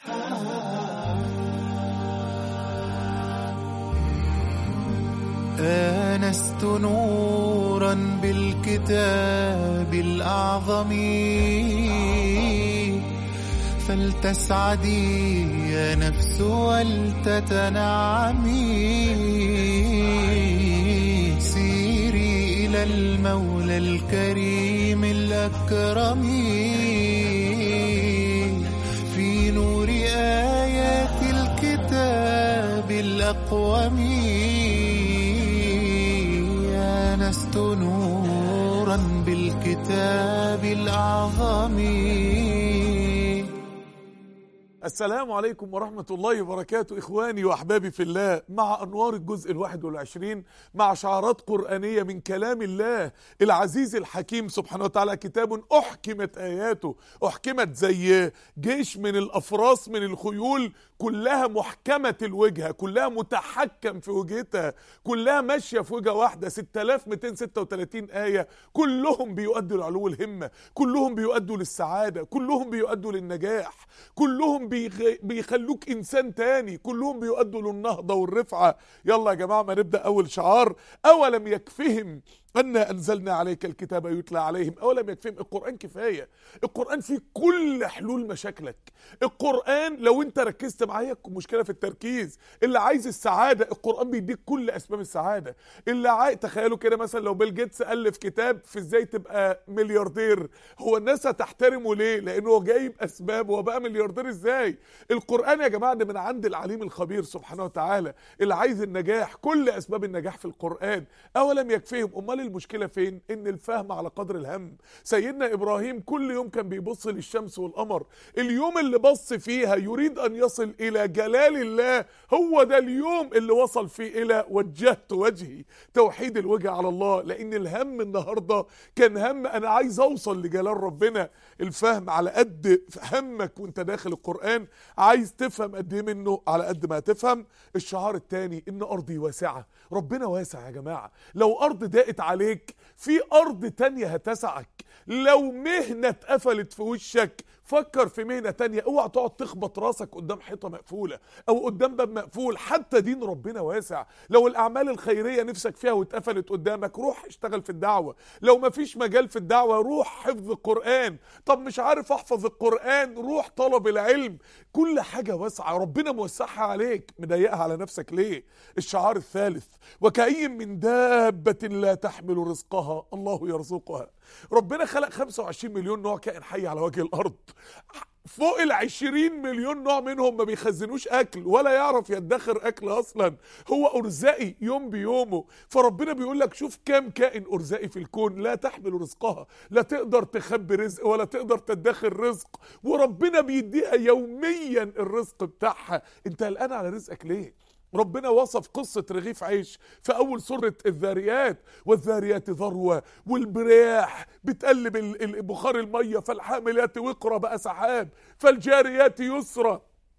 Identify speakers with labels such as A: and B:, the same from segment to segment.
A: آنست نورا بالكتاب الأعظم فلتسعدي يا نفس ولتتنعمي سيري إلى المولى الكريم الأكرم في نور آيات الكتاب الأقوم آنست نورا بالكتاب الأعظم
B: السلام عليكم ورحمة الله وبركاته إخواني وأحبابي في الله مع أنوار الجزء الواحد والعشرين مع شعارات قرآنية من كلام الله العزيز الحكيم سبحانه وتعالى كتاب أحكمت آياته أحكمت زي جيش من الأفراس من الخيول كلها محكمة الوجهة كلها متحكم في وجهتها كلها ماشية في وجهة واحدة 6236 آية كلهم بيؤدوا لعلو الهمة كلهم بيؤدوا للسعادة كلهم بيؤدوا للنجاح كلهم بيخ- بيخلوك إنسان تاني كلهم بيؤدوا للنهضة والرفعة يلا يا جماعة ما نبدأ أول شعار أولم يكفهم أنا أنزلنا عليك الكتاب يتلى عليهم أولم يكفيهم القرآن كفاية القرآن فيه كل حلول مشاكلك القرآن لو أنت ركزت معايا مشكلة في التركيز اللي عايز السعادة القرآن بيديك كل أسباب السعادة اللي عايز تخيلوا كده مثلا لو بيل جيتس ألف كتاب في إزاي تبقى ملياردير هو الناس هتحترمه ليه لأنه هو جايب أسباب هو بقى ملياردير إزاي القرآن يا جماعة ده من عند العليم الخبير سبحانه وتعالى اللي عايز النجاح كل أسباب النجاح في القرآن أولم يكفيهم أمال المشكلة فين إن الفهم على قدر الهم سيدنا إبراهيم كل يوم كان بيبص للشمس والقمر اليوم اللي بص فيها يريد أن يصل إلى جلال الله هو ده اليوم اللي وصل فيه إلى وجهت وجهي توحيد الوجه على الله لأن الهم النهاردة كان هم أنا عايز أوصل لجلال ربنا الفهم على قد همك وانت داخل القرآن عايز تفهم قد ايه منه على قد ما تفهم الشعار التاني ان ارضي واسعة ربنا واسع يا جماعة لو ارض ضاقت عليك في ارض تانية هتسعك لو مهنة اتقفلت في وشك فكر في مهنة تانية اوعى تقعد تخبط راسك قدام حيطة مقفولة او قدام باب مقفول حتى دين ربنا واسع لو الاعمال الخيرية نفسك فيها واتقفلت قدامك روح اشتغل في الدعوة لو مفيش مجال في الدعوة روح حفظ القرآن طب مش عارف احفظ القرآن روح طلب العلم كل حاجة واسعة ربنا موسعها عليك مضيقها على نفسك ليه الشعار الثالث وكأي من دابة لا تحمل رزقها الله يرزقها ربنا خلق 25 مليون نوع كائن حي على وجه الارض فوق ال 20 مليون نوع منهم ما بيخزنوش اكل ولا يعرف يدخر اكل اصلا هو ارزاقي يوم بيومه فربنا بيقول لك شوف كام كائن ارزاقي في الكون لا تحمل رزقها لا تقدر تخبي رزق ولا تقدر تدخر رزق وربنا بيديها يوميا الرزق بتاعها انت قلقان على رزقك ليه ربنا وصف قصة رغيف عيش في أول سورة الذاريات والذاريات ذروة والبرياح بتقلب ال- ال- بخار المية فالحاملات وقرا بقى سحاب فالجاريات يسرى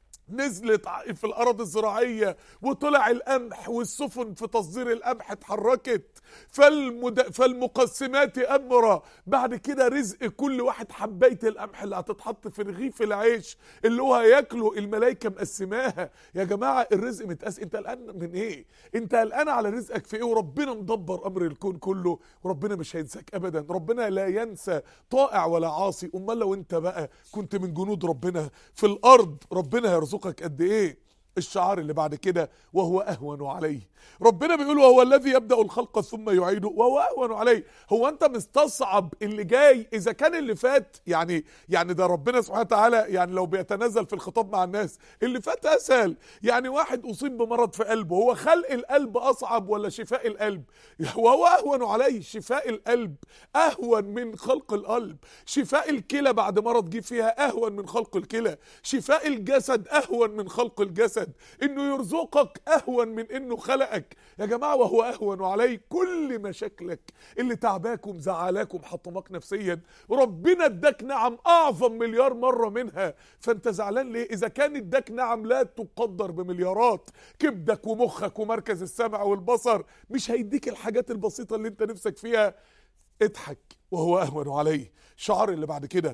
B: نزلت ع- في الأراضي الزراعية وطلع القمح والسفن في تصدير القمح اتحركت فالمد... فالمقسمات أمرا بعد كده رزق كل واحد حباية القمح اللي هتتحط في رغيف العيش اللي هو هياكله الملائكة مقسماها يا جماعة الرزق متقاس انت قلقان من ايه انت قلقان على رزقك في ايه وربنا مدبر امر الكون كله وربنا مش هينساك ابدا ربنا لا ينسى طائع ولا عاصي امال لو انت بقى كنت من جنود ربنا في الارض ربنا هيرزقك قد ايه الشعار اللي بعد كده وهو اهون عليه ربنا بيقول وهو الذي يبدا الخلق ثم يعيده وهو اهون عليه هو انت مستصعب اللي جاي اذا كان اللي فات يعني يعني ده ربنا سبحانه وتعالى يعني لو بيتنازل في الخطاب مع الناس اللي فات اسهل يعني واحد اصيب بمرض في قلبه هو خلق القلب اصعب ولا شفاء القلب وهو اهون عليه شفاء القلب اهون من خلق القلب شفاء الكلى بعد مرض جه فيها اهون من خلق الكلى شفاء الجسد اهون من خلق الجسد انه يرزقك اهون من انه خلقك يا جماعه وهو اهون عليه كل مشاكلك اللي تعباك ومزعلاك ومحطماك نفسيا ربنا اداك نعم اعظم مليار مره منها فانت زعلان ليه اذا كان اداك نعم لا تقدر بمليارات كبدك ومخك ومركز السمع والبصر مش هيديك الحاجات البسيطه اللي انت نفسك فيها اضحك وهو اهون عليه شعار اللي بعد كده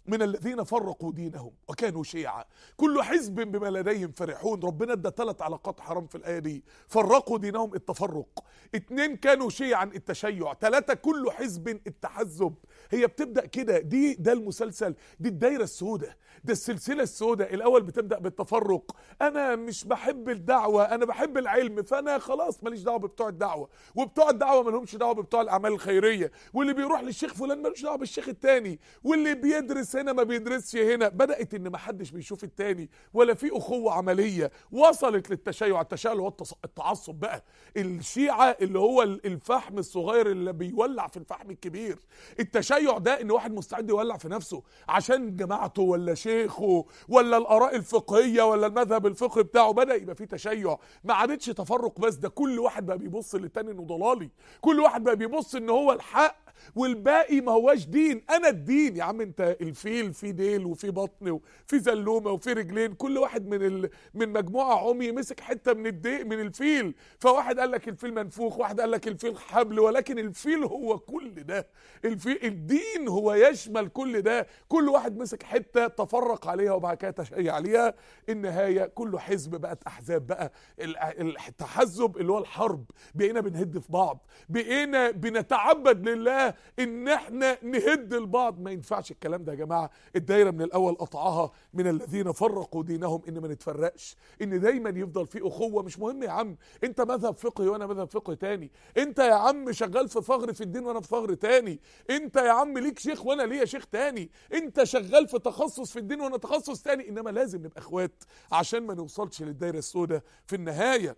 B: من الذين فرقوا دينهم وكانوا شيعا كل حزب بما لديهم فرحون ربنا ادى ثلاث علاقات حرام في الايه دي فرقوا دينهم التفرق اتنين كانوا شيعا التشيع ثلاثه كل حزب التحزب هي بتبدا كده دي ده المسلسل دي الدايره السوداء ده السلسله السوداء الاول بتبدا بالتفرق انا مش بحب الدعوه انا بحب العلم فانا خلاص ماليش دعوه ببتوع الدعوه وبتوع الدعوه ما لهمش دعوه ببتوع الاعمال الخيريه واللي بيروح للشيخ فلان ملوش دعوه بالشيخ التاني واللي بيدرس هنا ما بيدرسش هنا بدات ان ما حدش بيشوف التاني ولا في اخوه عمليه وصلت للتشيع التشيع اللي هو التص- التعصب بقى الشيعه اللي هو ال- الفحم الصغير اللي بيولع في الفحم الكبير التشيع ده ان واحد مستعد يولع في نفسه عشان جماعته ولا شيخه ولا الاراء الفقهيه ولا المذهب الفقهي بتاعه بدا يبقى فيه تشيع ما عادتش تفرق بس ده كل واحد بقى بيبص للتاني انه ضلالي كل واحد بقى بيبص ان هو الحق والباقي ما هواش دين انا الدين يا عم انت الفيل في ديل وفي بطن وفي زلومه وفي رجلين كل واحد من ال... من مجموعه عمي مسك حته من الدي من الفيل فواحد قال لك الفيل منفوخ واحد قال لك الفيل حبل ولكن الفيل هو كل ده الفيل الدين هو يشمل كل ده كل واحد مسك حته تفرق عليها وبعد كده تشيع عليها النهايه كل حزب بقت احزاب بقى ال- التحزب اللي هو الحرب بقينا بنهد في بعض بقينا بنتعبد لله ان احنا نهد البعض ما ينفعش الكلام ده يا جماعه الدايره من الاول قطعها من الذين فرقوا دينهم ان ما نتفرقش ان دايما يفضل في اخوه مش مهم يا عم انت مذهب فقهي وانا مذهب فقهي تاني انت يا عم شغال في ثغر في الدين وانا في ثغر تاني انت يا عم ليك شيخ وانا ليا شيخ تاني انت شغال في تخصص في الدين وانا تخصص تاني انما لازم نبقى اخوات عشان ما نوصلش للدايره السوداء في النهايه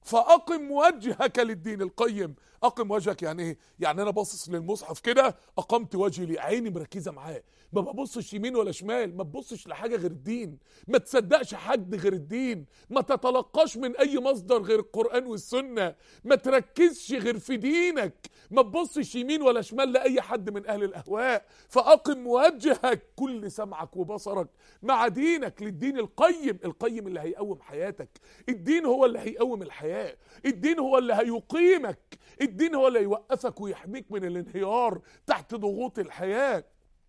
B: فاقم وجهك للدين القيم اقم وجهك يعني ايه يعني انا باصص للمصحف كده اقمت وجهي ليه عيني مركزه معاه ما ببصش يمين ولا شمال ما تبصش لحاجه غير الدين ما تصدقش حد غير الدين ما تتلقاش من اي مصدر غير القران والسنه ما تركزش غير في دينك ما تبصش يمين ولا شمال لاي حد من اهل الاهواء فاقم وجهك كل سمعك وبصرك مع دينك للدين القيم القيم اللي هيقوم حياتك الدين هو اللي هيقوم الحياه الدين هو اللي هيقيمك الدين هو اللي يوقفك ويحميك من الانهيار تحت ضغوط الحياه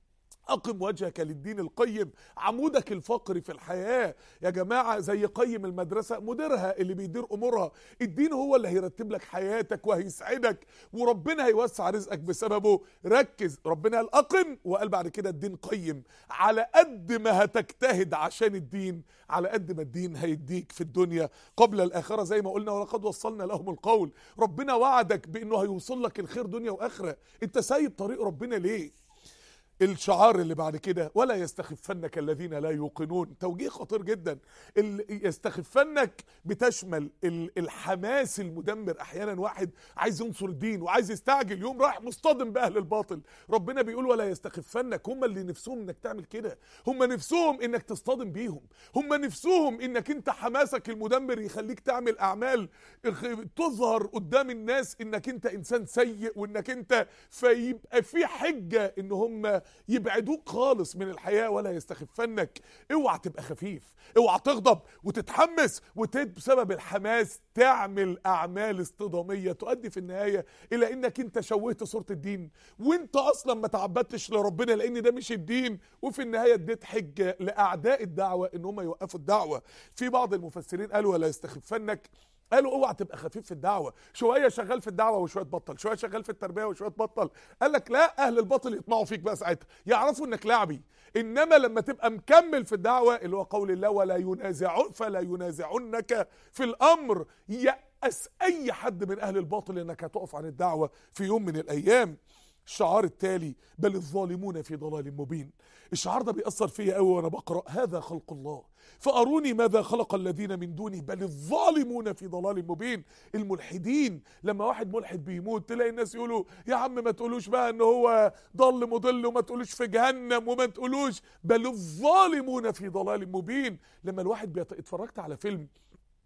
B: أقم وجهك للدين القيم عمودك الفقري في الحياة يا جماعة زي قيم المدرسة مديرها اللي بيدير أمورها الدين هو اللي هيرتب لك حياتك وهيسعدك وربنا هيوسع رزقك بسببه ركز ربنا قال أقم وقال بعد كده الدين قيم على قد ما هتجتهد عشان الدين على قد ما الدين هيديك في الدنيا قبل الآخرة زي ما قلنا ولقد وصلنا لهم القول ربنا وعدك بأنه هيوصل لك الخير دنيا وآخرة انت سايب طريق ربنا ليه الشعار اللي بعد كده ولا يستخفنك الذين لا يوقنون توجيه خطير جدا ال- يستخفنك بتشمل ال- الحماس المدمر احيانا واحد عايز ينصر الدين وعايز يستعجل يوم رايح مصطدم باهل الباطل ربنا بيقول ولا يستخفنك هم اللي نفسهم انك تعمل كده هم نفسهم انك تصطدم بيهم هم نفسهم انك انت حماسك المدمر يخليك تعمل اعمال اخ- تظهر قدام الناس انك انت انسان سيء وانك انت فيبقى في حجه ان هم يبعدوك خالص من الحياه ولا يستخفنك اوعى تبقى خفيف اوعى تغضب وتتحمس وبسبب الحماس تعمل اعمال اصطداميه تؤدي في النهايه الى انك انت شوهت صوره الدين وانت اصلا ما تعبدتش لربنا لان ده مش الدين وفي النهايه اديت حجه لاعداء الدعوه ان هم يوقفوا الدعوه في بعض المفسرين قالوا ولا يستخفنك قالوا اوعى تبقى خفيف في الدعوه شويه شغال في الدعوه وشويه تبطل شويه شغال في التربيه وشويه تبطل قال لك لا اهل الباطل يطمعوا فيك بقى ساعتها يعرفوا انك لعبي انما لما تبقى مكمل في الدعوه اللي هو قول الله ولا ينازع فلا ينازعنك في الامر يأس اي حد من اهل الباطل انك هتقف عن الدعوه في يوم من الايام الشعار التالي بل الظالمون في ضلال مبين الشعار ده بيأثر فيا قوي وانا بقرأ هذا خلق الله فأروني ماذا خلق الذين من دونه بل الظالمون في ضلال مبين الملحدين لما واحد ملحد بيموت تلاقي الناس يقولوا يا عم ما تقولوش بقى ان هو ضل مضل وما تقولوش في جهنم وما تقولوش بل الظالمون في ضلال مبين لما الواحد بيت... اتفرجت على فيلم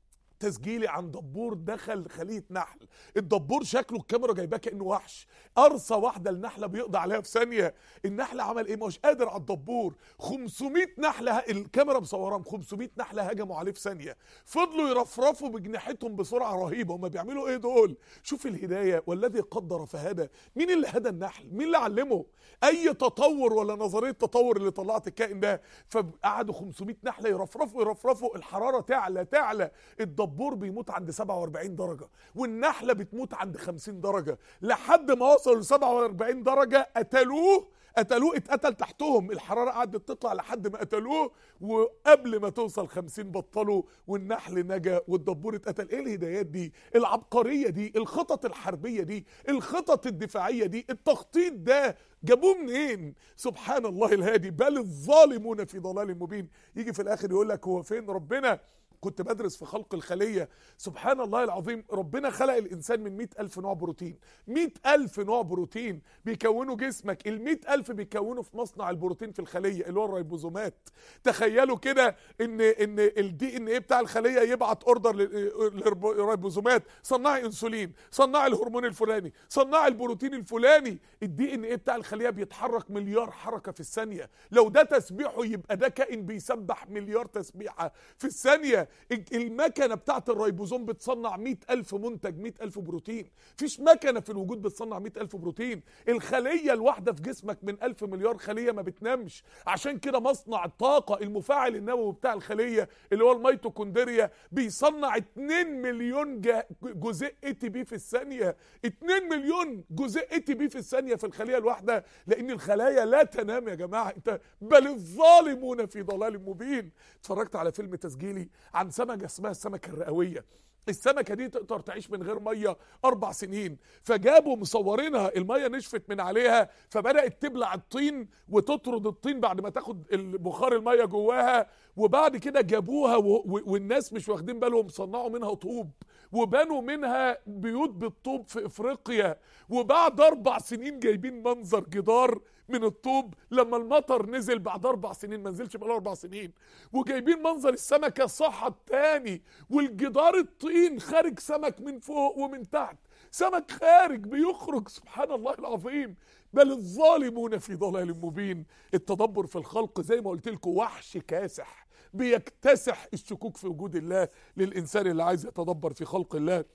B: تسجيلي عن دبور دخل خليه نحل الدبور شكله الكاميرا جايباه كانه وحش قرصه واحده النحله بيقضي عليها في ثانيه النحل عمل ايه مش قادر على الدبور 500 نحله ه- الكاميرا مصوراهم 500 نحله هجموا عليه في ثانيه فضلوا يرفرفوا بجناحتهم بسرعه رهيبه هم بيعملوا ايه دول شوف الهدايه والذي قدر فهدى مين اللي هدى النحل مين اللي علمه اي تطور ولا نظريه تطور اللي طلعت الكائن ده فقعدوا 500 نحله يرفرفوا يرفرفوا الحراره تعلى تعلى الدبور بيموت عند 47 درجه والنحله بتموت عند 50 درجه لحد ما وصلوا ل 47 درجه قتلوه قتلوه اتقتل تحتهم الحراره قعدت تطلع لحد ما قتلوه وقبل ما توصل 50 بطلوا والنحل نجا والدبور اتقتل ايه الهدايات دي العبقريه دي الخطط الحربيه دي الخطط الدفاعيه دي التخطيط ده جابوه منين سبحان الله الهادي بل الظالمون في ضلال مبين يجي في الاخر يقول لك هو فين ربنا كنت بدرس في خلق الخلية سبحان الله العظيم ربنا خلق الإنسان من مئة ألف نوع بروتين مئة ألف نوع بروتين بيكونوا جسمك المئة ألف بيكونوا في مصنع البروتين في الخلية اللي هو الريبوزومات تخيلوا كده إن إن الدي إن إيه بتاع الخلية يبعت أوردر للريبوزومات صنعي أنسولين صنعي الهرمون الفلاني صنعي البروتين الفلاني الدي إن إيه بتاع الخلية بيتحرك مليار حركة في الثانية لو ده تسبيحه يبقى ده كائن بيسبح مليار تسبيحة في الثانية المكنة بتاعت الريبوزوم بتصنع مئة ألف منتج مئة ألف بروتين فيش مكنة في الوجود بتصنع مئة ألف بروتين الخلية الواحدة في جسمك من ألف مليار خلية ما بتنامش عشان كده مصنع الطاقة المفاعل النووي بتاع الخلية اللي هو الميتوكوندريا بيصنع 2 مليون جا- جزيء اي تي بي في الثانية 2 مليون جزيء اي تي بي في الثانية في الخلية الواحدة لأن الخلايا لا تنام يا جماعة انت بل الظالمون في ضلال مبين اتفرجت على فيلم تسجيلي عن سمكة اسمها السمكة الرئوية السمكة دي تقدر تعيش من غير مية أربع سنين فجابوا مصورينها المية نشفت من عليها فبدأت تبلع الطين وتطرد الطين بعد ما تاخد بخار المية جواها وبعد كده جابوها و... و... والناس مش واخدين بالهم صنعوا منها طوب وبنوا منها بيوت بالطوب في افريقيا وبعد اربع سنين جايبين منظر جدار من الطوب لما المطر نزل بعد اربع سنين ما نزلش بقاله اربع سنين وجايبين منظر السمكه صحت تاني والجدار الطين خارج سمك من فوق ومن تحت سمك خارج بيخرج سبحان الله العظيم بل الظالمون في ضلال مبين التدبر في الخلق زي ما قلت لكم وحش كاسح بيكتسح الشكوك في وجود الله للانسان اللي عايز يتدبر في خلق الله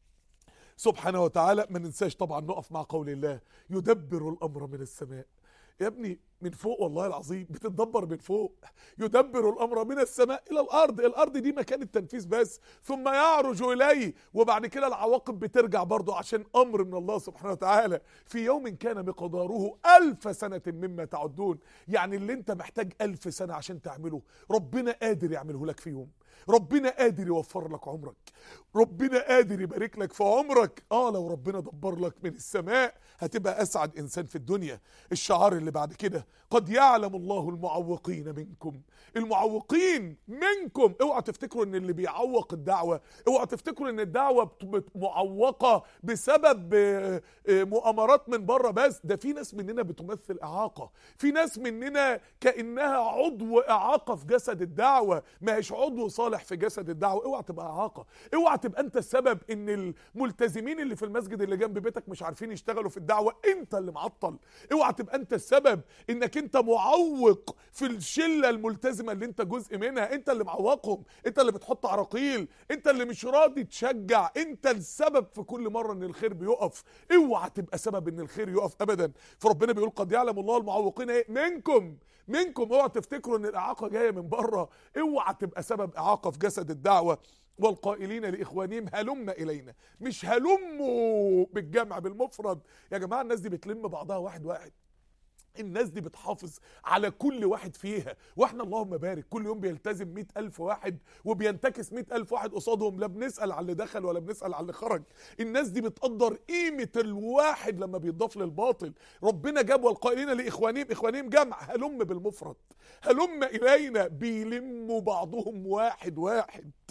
B: سبحانه وتعالى ما ننساش طبعا نقف مع قول الله يدبر الامر من السماء يا ابني من فوق والله العظيم بتتدبر من فوق يدبر الامر من السماء الى الارض الارض دي مكان التنفيذ بس ثم يعرج اليه وبعد كده العواقب بترجع برضه عشان امر من الله سبحانه وتعالى في يوم كان مقداره الف سنه مما تعدون يعني اللي انت محتاج الف سنه عشان تعمله ربنا قادر يعمله لك في يوم ربنا قادر يوفر لك عمرك ربنا قادر يبارك لك في عمرك اه لو ربنا دبر لك من السماء هتبقى اسعد انسان في الدنيا الشعار اللي بعد كده قد يعلم الله المعوقين منكم المعوقين منكم اوعى تفتكروا ان اللي بيعوق الدعوه اوعى تفتكروا ان الدعوه بت- بت- معوقه بسبب آه، آه، مؤامرات من بره بس ده في ناس مننا بتمثل اعاقه في ناس مننا كانها عضو اعاقه في جسد الدعوه ما هيش عضو صالح في جسد الدعوه اوعى تبقى اعاقه اوعى تبقى انت السبب ان الملتزمين اللي في المسجد اللي جنب بيتك مش عارفين يشتغلوا في الدعوه انت اللي معطل اوعى تبقى انت السبب انك انت معوق في الشله الملتزمه اللي انت جزء منها انت اللي معوقهم انت اللي بتحط عراقيل انت اللي مش راضي تشجع انت السبب في كل مره ان الخير بيقف اوعى تبقى سبب ان الخير يقف ابدا فربنا بيقول قد يعلم الله المعوقين ايه منكم منكم اوعى تفتكروا ان الاعاقه جايه من بره اوعى تبقى سبب اعاقه في جسد الدعوه والقائلين لاخوانهم هلم الينا مش هلموا بالجمع بالمفرد يا جماعه الناس دي بتلم بعضها واحد واحد الناس دي بتحافظ على كل واحد فيها واحنا اللهم بارك كل يوم بيلتزم مئة ألف واحد وبينتكس مئة ألف واحد قصادهم لا بنسأل على اللي دخل ولا بنسأل على اللي خرج الناس دي بتقدر قيمة الواحد لما بيضاف للباطل ربنا جاب والقائلين لإخوانهم إخوانهم جمع هلم بالمفرد هلم إلينا بيلموا بعضهم واحد واحد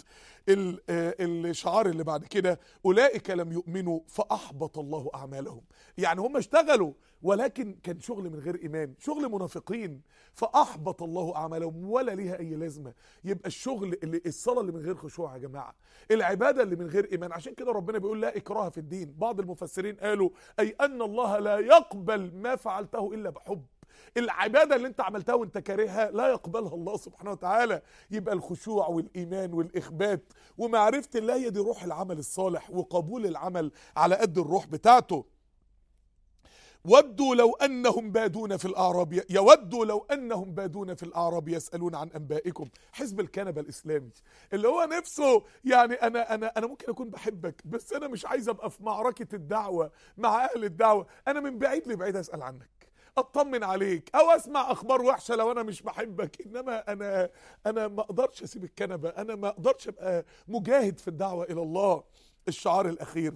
B: ال- آه، الشعار اللي بعد كده اولئك لم يؤمنوا فاحبط الله اعمالهم يعني هم اشتغلوا ولكن كان شغل من غير ايمان شغل منافقين فاحبط الله اعمالهم ولا ليها اي لازمه يبقى الشغل اللي الصلاه اللي من غير خشوع يا جماعه العباده اللي من غير ايمان عشان كده ربنا بيقول لا اكراه في الدين بعض المفسرين قالوا اي ان الله لا يقبل ما فعلته الا بحب العباده اللي انت عملتها وانت كارهها لا يقبلها الله سبحانه وتعالى يبقى الخشوع والايمان والاخبات ومعرفه الله هي دي روح العمل الصالح وقبول العمل على قد الروح بتاعته ودوا لو انهم بادون في الاعراب ي- يودوا لو انهم بادون في الاعراب يسالون عن انبائكم حزب الكنبه الاسلامي اللي هو نفسه يعني انا انا انا ممكن اكون بحبك بس انا مش عايز ابقى في معركه الدعوه مع اهل الدعوه انا من بعيد لبعيد اسال عنك اطمن عليك او اسمع اخبار وحشه لو انا مش بحبك انما انا انا ما اقدرش اسيب الكنبه انا ما اقدرش ابقى مجاهد في الدعوه الى الله الشعار الاخير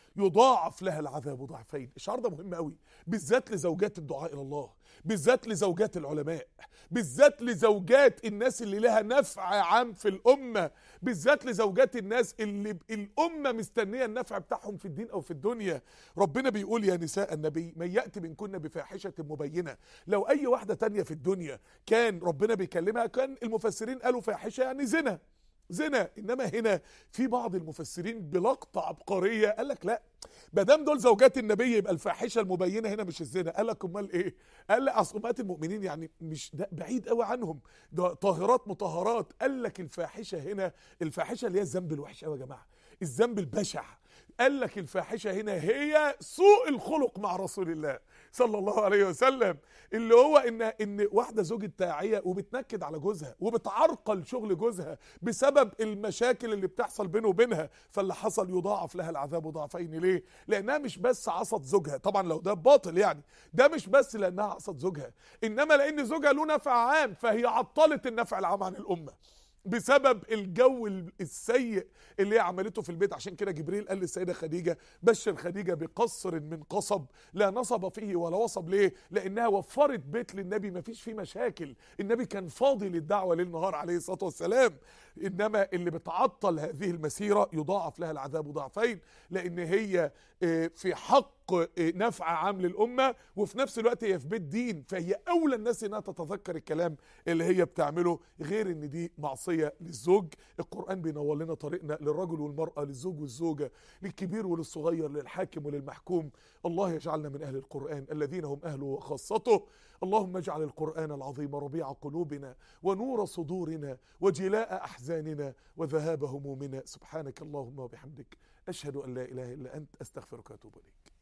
B: يضاعف لها العذاب ضعفين الشعار ده مهم قوي بالذات لزوجات الدعاء الى الله بالذات لزوجات العلماء بالذات لزوجات الناس اللي لها نفع عام في الامه بالذات لزوجات الناس اللي ب- الامه مستنيه النفع بتاعهم في الدين او في الدنيا ربنا بيقول يا نساء النبي من ياتي منكن بفاحشه مبينه لو اي واحده تانية في الدنيا كان ربنا بيكلمها كان المفسرين قالوا فاحشه يعني زنا زنا انما هنا في بعض المفسرين بلقطه عبقريه قال لك لا ما دام دول زوجات النبي يبقى الفاحشه المبينه هنا مش الزنا قال لك امال ايه قال لك اصل امهات المؤمنين يعني مش ده بعيد قوي عنهم ده طاهرات مطهرات قال لك الفاحشه هنا الفاحشه اللي هي الذنب الوحش قوي يا جماعه الذنب البشع قال لك الفاحشه هنا هي سوء الخلق مع رسول الله صلى الله عليه وسلم اللي هو ان ان واحده زوجة داعيه وبتنكد على جوزها وبتعرقل شغل جوزها بسبب المشاكل اللي بتحصل بينه وبينها فاللي حصل يضاعف لها العذاب ضعفين ليه؟ لانها مش بس عصت زوجها طبعا لو ده باطل يعني ده مش بس لانها عصت زوجها انما لان زوجها له نفع عام فهي عطلت النفع العام عن الامه بسبب الجو السيء اللي هي عملته في البيت عشان كده جبريل قال للسيده خديجه بشر خديجه بقصر من قصب لا نصب فيه ولا وصب ليه لانها وفرت بيت للنبي ما فيش فيه مشاكل النبي كان فاضي للدعوه ليل نهار عليه الصلاه والسلام انما اللي بتعطل هذه المسيره يضاعف لها العذاب ضعفين لان هي آه، في حق آه، نفع عام للامه وفي نفس الوقت هي في بيت دين فهي اولى الناس انها تتذكر الكلام اللي هي بتعمله غير ان دي معصيه للزوج القران بينور لنا طريقنا للرجل والمراه للزوج والزوجه للكبير وللصغير للحاكم وللمحكوم الله يجعلنا من اهل القران الذين هم اهله وخاصته اللهم اجعل القران العظيم ربيع قلوبنا ونور صدورنا وجلاء احزاننا وذهاب همومنا سبحانك اللهم وبحمدك اشهد ان لا اله الا انت استغفرك واتوب اليك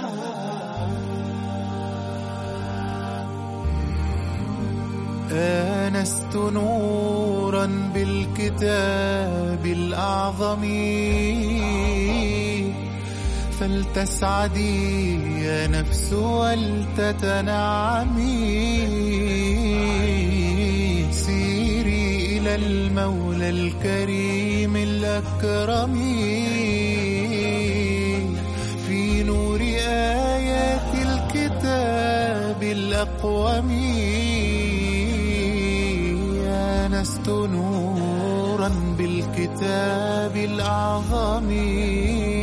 A: آنست نورا بالكتاب الأعظم فلتسعدي يا نفس ولتتنعمي سيري إلى المولى الكريم الأكرم في نور آيات الكتاب الأقوم آنست نورا بالكتاب الأعظم